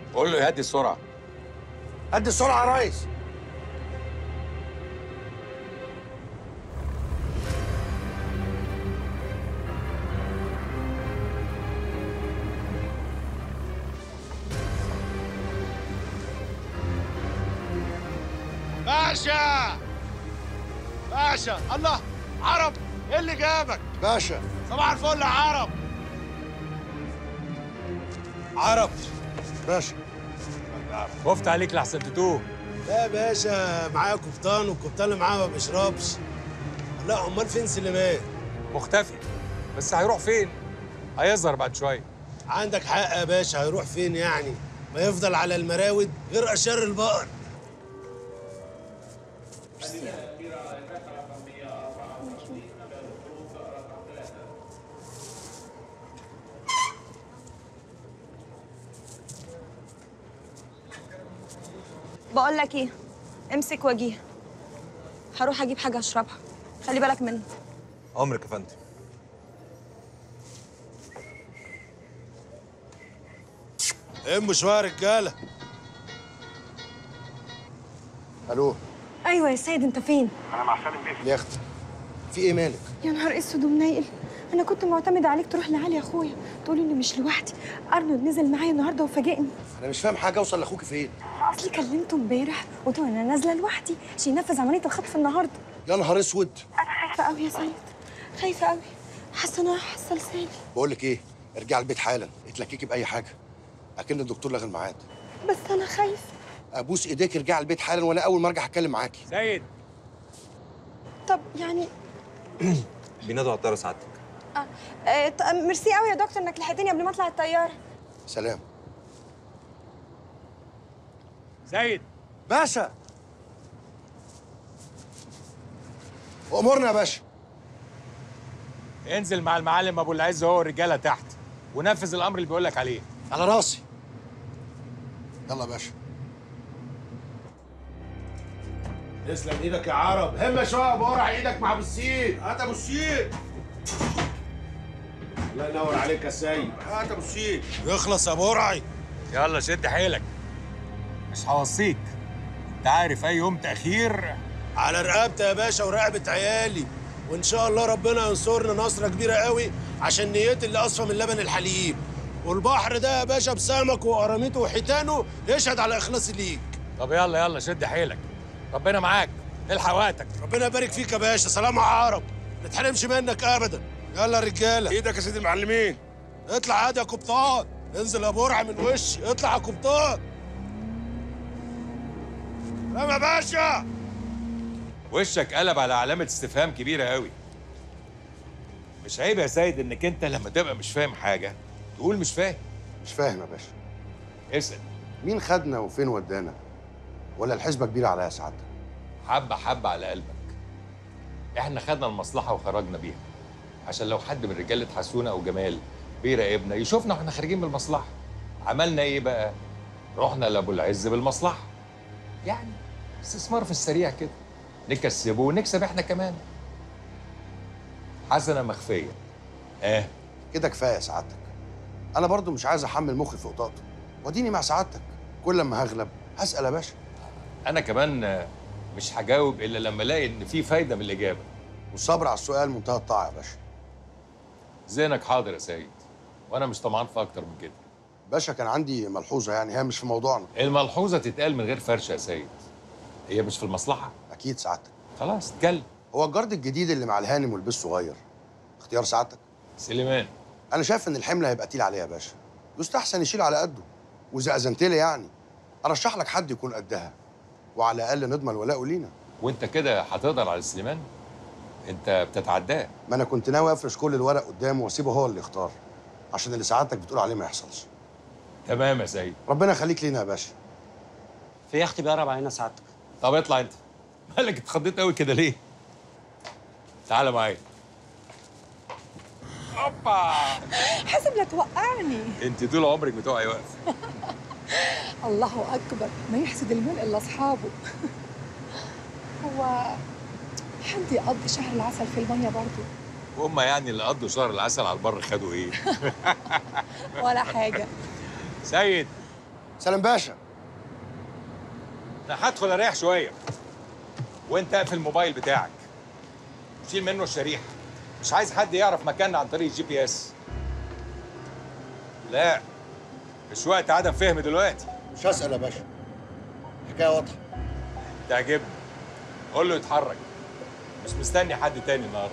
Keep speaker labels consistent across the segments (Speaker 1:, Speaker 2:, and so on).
Speaker 1: قول له يهدي السرعه
Speaker 2: قد السرعه يا ريس
Speaker 3: باشا باشا الله عرب ايه اللي جابك
Speaker 2: باشا
Speaker 3: صباح الفل يا عرب عرب
Speaker 2: باشا
Speaker 1: خفت عليك لحسن تتوه
Speaker 3: لا يا باشا معايا قبطان والقبطان اللي معاه ما بيشربش لا امال فين سليمان
Speaker 1: مختفي بس هيروح فين هيظهر بعد شويه
Speaker 3: عندك حق يا باشا هيروح فين يعني ما يفضل على المراود غير اشر البقر
Speaker 4: بقول لك ايه امسك وجيه هروح اجيب حاجه اشربها خلي بالك منه
Speaker 5: عمرك يا فندم
Speaker 3: اموا شويه يا رجاله
Speaker 2: الو
Speaker 4: ايوه يا سيد انت فين
Speaker 2: يا اختي في ايه مالك
Speaker 4: يا نهار اسود ومنيل انا كنت معتمده عليك تروح لعلي يا اخويا تقولي اني مش لوحدي ارنولد نزل معايا النهارده وفاجئني
Speaker 2: انا مش فاهم حاجه اوصل لاخوك فين
Speaker 4: اصلي كلمته امبارح قلت له انا نازله لوحدي عشان ينفذ عمليه الخطف النهارده
Speaker 2: يا نهار اسود
Speaker 4: انا خايفه قوي يا سيد خايفه قوي حاسه ان انا حاسه لساني
Speaker 2: بقول لك ايه ارجع البيت حالا اتلككي باي حاجه اكن الدكتور لغى الميعاد
Speaker 4: بس انا خايفه
Speaker 2: ابوس ايديك ارجع البيت حالا وانا اول ما ارجع هتكلم معاكي
Speaker 1: سيد
Speaker 4: طب يعني
Speaker 5: بينادوا على الطياره سعادتك
Speaker 4: آه آه ط- ميرسي قوي يا دكتور انك لحقتني قبل ما اطلع الطياره
Speaker 2: سلام
Speaker 1: سيد
Speaker 2: باشا امرنا يا باشا
Speaker 1: انزل مع المعلم ابو العز هو الرجاله تحت ونفذ الامر اللي بيقول لك عليه
Speaker 2: على راسي يلا يا باشا
Speaker 3: تسلم ايدك يا عرب همه شويه يا بورع ايدك مع ابو السيد هات ابو السيد الله ينور عليك يا سيد هات ابو السيد يخلص يا برعي
Speaker 1: يلا شد حيلك مش هوصيك انت عارف اي يوم تاخير
Speaker 3: على رقبتي يا باشا ورقبه عيالي وان شاء الله ربنا ينصرنا نصره كبيره قوي عشان نيتي اللي اصفى من لبن الحليب والبحر ده يا باشا بسمكه وقراميطه وحيتانه يشهد على اخلاصي ليك
Speaker 1: طب يلا يلا شد حيلك ربنا معاك الحق وقتك
Speaker 3: ربنا يبارك فيك يا باشا سلام يا عرب ما تحرمش منك ابدا يلا يا رجاله ايدك يا سيدي المعلمين اطلع عادي يا قبطان انزل يا برع من وشي اطلع يا قبطان تمام يا باشا
Speaker 1: وشك قلب على علامه استفهام كبيره قوي مش عيب يا سيد انك انت لما تبقى مش فاهم حاجه تقول مش فاهم
Speaker 2: مش فاهم يا باشا
Speaker 1: اسال
Speaker 2: مين خدنا وفين ودانا ولا الحسبه كبيره عليا سعادتك
Speaker 1: حبه حبه على قلبك احنا خدنا المصلحه وخرجنا بيها عشان لو حد من رجاله حسونه او جمال بيراقبنا يشوفنا واحنا خارجين من المصلحه عملنا ايه بقى رحنا لابو العز بالمصلحه يعني استثمار في السريع كده نكسبه ونكسب احنا كمان حسنه مخفيه اه
Speaker 2: كده كفايه يا سعادتك انا برضو مش عايز احمل مخي فوق طاقته وديني مع سعادتك كل ما هغلب هسال يا باشا
Speaker 1: انا كمان آه، مش هجاوب الا لما الاقي ان في فايده من الاجابه
Speaker 2: والصبر على السؤال منتهى الطاعه يا باشا
Speaker 1: ذهنك حاضر يا سيد وانا مش طمعان في اكتر من كده
Speaker 2: باشا كان عندي ملحوظه يعني هي مش في موضوعنا
Speaker 1: الملحوظه تتقال من غير فرشه يا سيد هي مش في المصلحه
Speaker 2: اكيد سعادتك
Speaker 1: خلاص اتكلم
Speaker 2: هو الجارد الجديد اللي مع الهانم والبيت الصغير اختيار سعادتك
Speaker 1: سليمان
Speaker 2: انا شايف ان الحمل هيبقى تقيل عليه يا باشا يستحسن يشيل على قده واذا اذنت لي يعني ارشح لك حد يكون قدها وعلى الاقل نضمن ولاءه لينا
Speaker 1: وانت كده هتقدر على سليمان انت بتتعداه
Speaker 2: ما انا كنت ناوي افرش كل الورق قدامه واسيبه هو اللي يختار عشان اللي سعادتك بتقول عليه ما يحصلش
Speaker 1: تمام يا سيد
Speaker 2: ربنا يخليك لينا يا باشا
Speaker 6: في يخت بيقرب علينا سعادتك
Speaker 1: طب اطلع انت مالك اتخضيت قوي كده ليه تعالى معايا اوبا
Speaker 7: حسب لا توقعني
Speaker 1: انت طول عمرك بتقعي واقف
Speaker 7: الله اكبر ما يحسد المرء الا اصحابه هو حد يقضي شهر العسل في الميه برضه
Speaker 1: وهم يعني اللي قضوا شهر العسل على البر خدوا ايه
Speaker 7: ولا حاجه
Speaker 1: سيد
Speaker 2: سلام باشا
Speaker 1: انا هدخل اريح شويه وانت اقفل الموبايل بتاعك شيل منه الشريحه مش عايز حد يعرف مكاننا عن طريق الجي بي اس لا مش وقت عدم فهم دلوقتي
Speaker 2: مش هسال يا باشا حكايه واضحه
Speaker 1: تعجبني قول له يتحرك مش مستني حد تاني النهارده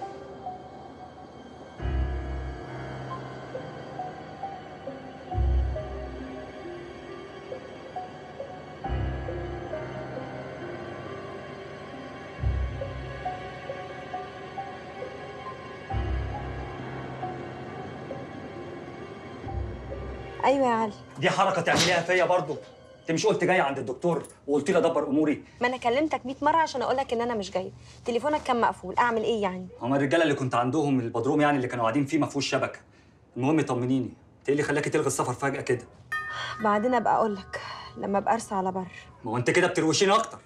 Speaker 4: ايوه يا علي
Speaker 8: دي حركه تعمليها فيا برضه انت مش قلت جاي عند الدكتور وقلت لي ادبر اموري
Speaker 4: ما انا كلمتك 100 مره عشان اقول لك ان انا مش جايه تليفونك كان مقفول اعمل ايه يعني
Speaker 8: هما الرجاله اللي كنت عندهم البدروم يعني اللي كانوا قاعدين فيه ما فيهوش شبكه المهم طمنيني انت ايه اللي خلاكي تلغي السفر فجاه كده
Speaker 4: بعدين ابقى اقول لك لما ابقى ارسى على بر
Speaker 8: ما هو انت كده بتروشيني اكتر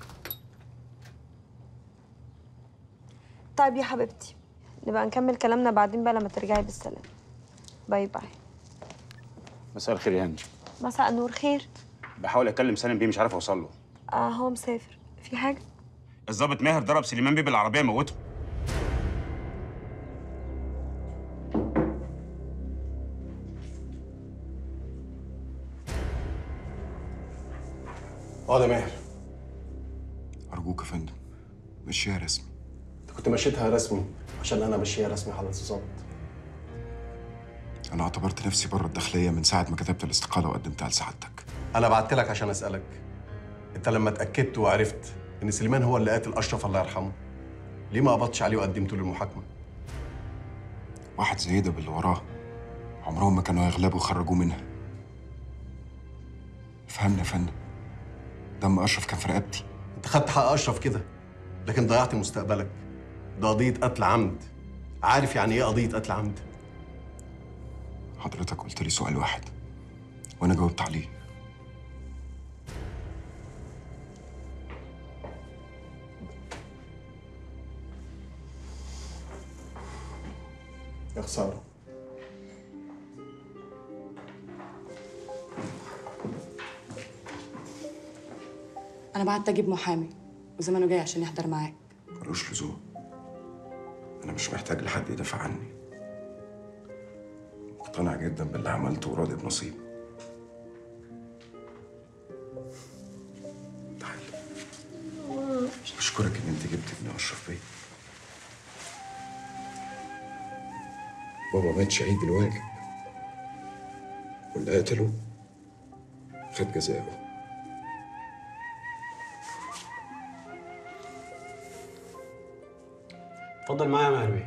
Speaker 4: طيب يا حبيبتي نبقى نكمل كلامنا بعدين بقى لما ترجعي بالسلامه باي باي
Speaker 9: مساء الخير يا هاني
Speaker 4: مساء النور خير
Speaker 9: بحاول اكلم سالم بيه مش عارف اوصل له
Speaker 4: آه هو مسافر في حاجه
Speaker 9: الضابط ماهر ضرب سليمان بيه بالعربيه موته
Speaker 3: اه ده ماهر
Speaker 10: أرجوك يا فندم مشيها رسمي
Speaker 3: انت كنت مشيتها رسمي عشان انا ماشيها رسمي حضرتك الظابط
Speaker 10: أنا اعتبرت نفسي بره الداخلية من ساعة ما كتبت الاستقالة وقدمتها لسعادتك
Speaker 3: انا بعت لك عشان اسالك انت لما اتاكدت وعرفت ان سليمان هو اللي قاتل اشرف الله يرحمه ليه ما قبضتش عليه وقدمته للمحاكمه
Speaker 10: واحد زي ده باللي وراه عمرهم ما كانوا يغلبوا وخرجوه منها فهمني يا فندم دم أشرف كان في رقبتي
Speaker 3: انت خدت حق اشرف كده لكن ضيعت مستقبلك ده قضيه قتل عمد عارف يعني ايه قضيه قتل عمد
Speaker 10: حضرتك قلت لي سؤال واحد وأنا جاوبت عليه
Speaker 3: يا خساره
Speaker 11: انا بعت اجيب محامي وزمانه جاي عشان يحضر معاك
Speaker 10: ملوش لزوم أنا مش محتاج لحد يدافع عني مقتنع جدا باللي عملته وراضي بنصيبي تعالى أشكرك إن أنت جبت ابن أشرف بيه بابا مات شهيد الواجب واللي قتله خد جزاءه
Speaker 3: اتفضل معايا يا مهربي